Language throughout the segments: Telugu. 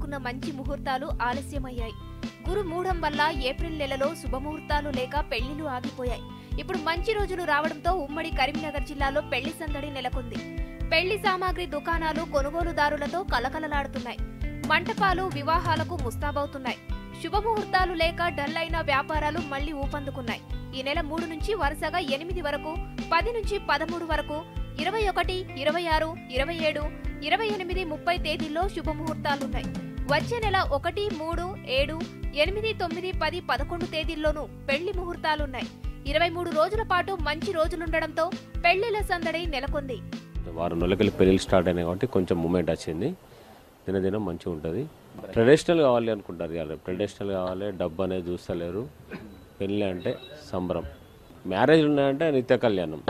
అనుకున్న మంచి ముహూర్తాలు ఆలస్యమయ్యాయి గురు మూఢం వల్ల ఏప్రిల్ నెలలో శుభముహూర్తాలు లేక పెళ్లిళ్లు ఆగిపోయాయి ఇప్పుడు మంచి రోజులు రావడంతో ఉమ్మడి కరీంనగర్ జిల్లాలో పెళ్లి సందడి నెలకొంది పెళ్లి సామాగ్రి దుకాణాలు కొనుగోలుదారులతో కలకలలాడుతున్నాయి మంటపాలు వివాహాలకు ముస్తాబవుతున్నాయి శుభముహూర్తాలు లేక డల్ అయిన వ్యాపారాలు మళ్లీ ఊపందుకున్నాయి ఈ నెల మూడు నుంచి వరుసగా ఎనిమిది వరకు పది నుంచి పదమూడు వరకు ఇరవై ఒకటి ఇరవై ఆరు ఇరవై ఏడు ఇరవై ఎనిమిది ముప్పై తేదీల్లో శుభముహూర్తాలున్నాయి వచ్చే నెల ఒకటి మూడు ఏడు ఎనిమిది తొమ్మిది పది పదకొండు తేదీల్లోనూ పెళ్లి ముహూర్తాలున్నాయి ఇరవై మూడు రోజుల పాటు మంచి రోజులుండడంతో పెళ్లిళ్ల సందడి నెలకొంది వారం నెలలకెళ్ళి పెళ్ళిళ్ళు స్టార్ట్ అయినాయి కాబట్టి కొంచెం మూమెంట్ వచ్చింది దినదినం మంచిగా ఉంటుంది ట్రెడిషనల్ కావాలి అనుకుంటారు ఇవాళ ట్రెడిషనల్ కావాలి డబ్బు అనేది చూస్తలేరు పెళ్ళి అంటే సంబరం మ్యారేజ్ ఉన్నాయంటే నిత్య కళ్యాణం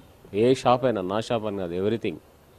ఏ షాప్ అయినా నా షాప్ అని కాదు ఎవ్రీథింగ్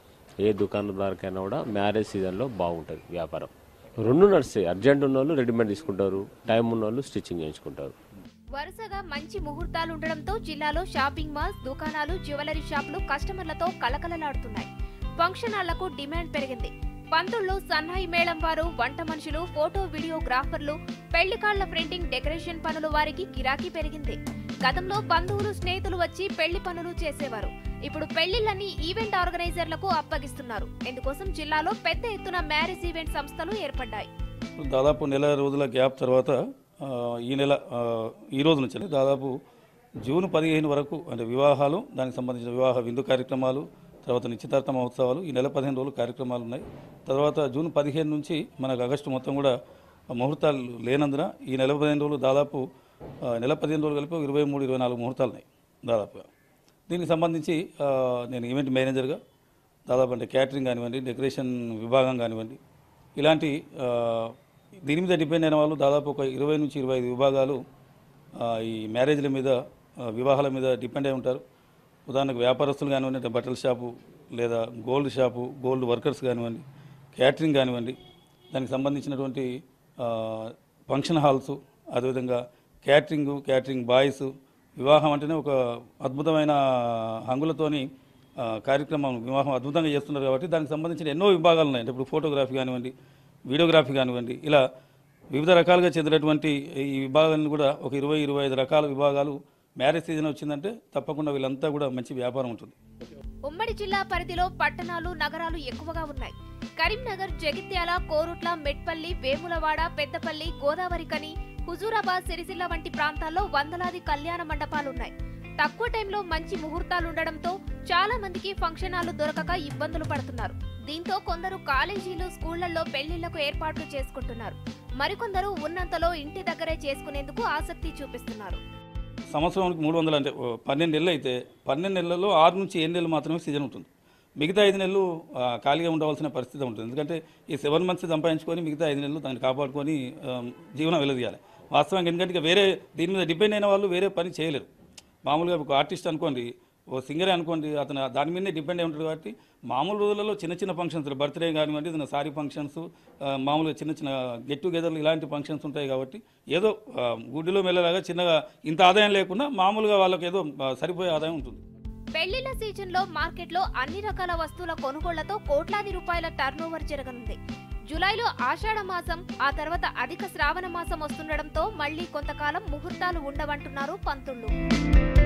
ఏ దుకాణదారికైనా కూడా మ్యారేజ్ సీజన్లో బాగుంటుంది వ్యాపారం రెండు నడుస్తాయి అర్జెంట్ ఉన్న వాళ్ళు రెడీమేడ్ తీసుకుంటారు టైం ఉన్న వాళ్ళు స్టిచ్చింగ్ చేయించుకుంటారు వరుసగా మంచి ముహూర్తాలుండడంతో జిల్లాలో షాపింగ్ మాల్స్ దుకాణాలు జ్యువెలరీ షాపులు కస్టమర్లతో కలకలలాడుతున్నాయి ఫంక్షన్ హాళ్లకు డిమాండ్ పెరిగింది పంతుళ్ళు సన్నాయి మేళం వారు వంట మనుషులు ఫోటో వీడియోగ్రాఫర్లు పెళ్లి కార్ల ప్రింటింగ్ డెకరేషన్ పనులు వారికి గిరాకీ పెరిగింది గతంలో బంధువులు స్నేహితులు వచ్చి పెళ్లి పనులు చేసేవారు ఇప్పుడు పెళ్లిళ్లన్నీ ఈవెంట్ ఆర్గనైజర్లకు అప్పగిస్తున్నారు ఇందుకోసం జిల్లాలో పెద్ద ఎత్తున మ్యారేజ్ ఈవెంట్ సంస్థలు ఏర్పడ్డాయి దాదాపు నెల రోజుల గ్యాప్ తర్వాత ఆ, ఈ నెల ఆ, ఈ రోజు నుంచి దాదాపు జూన్ పదిహేను వరకు అంటే వివాహాలు దానికి సంబంధించిన వివాహ విందు కార్యక్రమాలు తర్వాత నిశ్చితార్థ మహోత్సవాలు ఈ నెల పదిహేను రోజులు కార్యక్రమాలు ఉన్నాయి తర్వాత జూన్ పదిహేను నుంచి మనకు ఆగస్టు మొత్తం కూడా ముహూర్తాలు లేనందున ఈ నెల పదిహేను రోజులు దాదాపు ఆ, నెల పదిహేను రోజులు కలిపి ఇరవై మూడు ఇరవై నాలుగు ముహూర్తాలు ఉన్నాయి దాదాపుగా దీనికి సంబంధించి ఆ, నేను ఈవెంట్ మేనేజర్గా దాదాపు అంటే క్యాటరింగ్ కానివ్వండి డెకరేషన్ విభాగం కానివ్వండి ఇలాంటి ఆ, దీని మీద డిపెండ్ అయిన వాళ్ళు దాదాపు ఒక ఇరవై నుంచి ఇరవై ఐదు విభాగాలు ఆ, ఈ మ్యారేజ్ల మీద ఆ, వివాహాల మీద డిపెండ్ అయి ఉంటారు ఉదాహరణకు వ్యాపారస్తులు కానివ్వండి అంటే బట్టల షాపు లేదా గోల్డ్ షాపు గోల్డ్ వర్కర్స్ కానివ్వండి క్యాటరింగ్ కానివ్వండి దానికి సంబంధించినటువంటి ఆ, ఫంక్షన్ హాల్స్ అదేవిధంగా క్యాటరింగ్ క్యాటరింగ్ బాయ్స్ వివాహం అంటేనే ఒక అద్భుతమైన హంగులతోని ఆ, కార్యక్రమం వివాహం అద్భుతంగా చేస్తున్నారు కాబట్టి దానికి సంబంధించిన ఎన్నో విభాగాలు ఉన్నాయి అంటే ఇప్పుడు ఫోటోగ్రఫీ కానివ్వండి వీడియోగ్రఫీ కానివ్వండి ఇలా వివిధ రకాలుగా చెందినటువంటి ఈ విభాగాలను కూడా ఒక ఇరవై ఇరవై ఐదు రకాల విభాగాలు మ్యారేజ్ సీజన్ వచ్చిందంటే తప్పకుండా వీళ్ళంతా కూడా మంచి వ్యాపారం ఉంటుంది ఉమ్మడి జిల్లా పరిధిలో పట్టణాలు నగరాలు ఎక్కువగా ఉన్నాయి కరీంనగర్ జగిత్యాల కోరుట్ల మెట్పల్లి వేములవాడ పెద్దపల్లి గోదావరికని హుజూరాబాద్ సిరిసిల్ల వంటి ప్రాంతాల్లో వందలాది కళ్యాణ మండపాలున్నాయి తక్కువ టైంలో మంచి ముహూర్తాలుండడంతో చాలా మందికి ఫంక్షన్ హాలు దొరకక ఇబ్బందులు పడుతున్నారు దీంతో కొందరు కాలేజీలు స్కూళ్లలో పెళ్లిళ్లకు ఏర్పాట్లు చేసుకుంటున్నారు మరికొందరు ఉన్నంతలో ఇంటి దగ్గరే చేసుకునేందుకు ఆసక్తి చూపిస్తున్నారు సంవత్సరానికి మూడు వందలు అంటే ఓ, పన్నెండు నెలలు అయితే పన్నెండు నెలల్లో ఆరు నుంచి ఏడు నెలలు మాత్రమే సీజన్ ఉంటుంది మిగతా ఐదు నెలలు ఆ, ఖాళీగా ఉండవలసిన పరిస్థితి ఉంటుంది ఎందుకంటే ఈ సెవెన్ మంత్స్ సంపాదించుకొని మిగతా ఐదు నెలలు దాన్ని కాపాడుకొని ఆ, జీవనం వెలదీయాలి వాస్తవంగా ఎందుకంటే ఇక వేరే దీని మీద డిపెండ్ అయిన వాళ్ళు వేరే పని చేయలేరు మామూలుగా ఒక ఆర్టిస్ట్ అనుకోండి ఓ సింగరే అనుకోండి అతను దాని మీదనే డిపెండ్ అయి ఉంటాడు కాబట్టి మామూలు రోజులలో చిన్న చిన్న ఫంక్షన్స్ బర్త్డే కానివ్వండి ఏదైనా సారీ ఫంక్షన్స్ మామూలుగా చిన్న చిన్న గెట్ టుగెదర్లు ఇలాంటి ఫంక్షన్స్ ఉంటాయి కాబట్టి ఏదో ఆ, గుడ్డిలో మెల్లలాగా చిన్నగా ఇంత ఆదాయం లేకుండా మామూలుగా వాళ్ళకి ఏదో ఆ, సరిపోయే ఆదాయం ఉంటుంది పెళ్లిళ్ల సీజన్ లో మార్కెట్లో అన్ని రకాల వస్తువుల కొనుగోళ్లతో కోట్లాది రూపాయల టర్నోవర్ జరగనుంది జూలైలో ఆషాఢ మాసం ఆ తర్వాత అధిక శ్రావణ మాసం వస్తుండడంతో మళ్లీ కొంతకాలం ముహూర్తాలు ఉండవంటున్నారు పంతుళ్ళు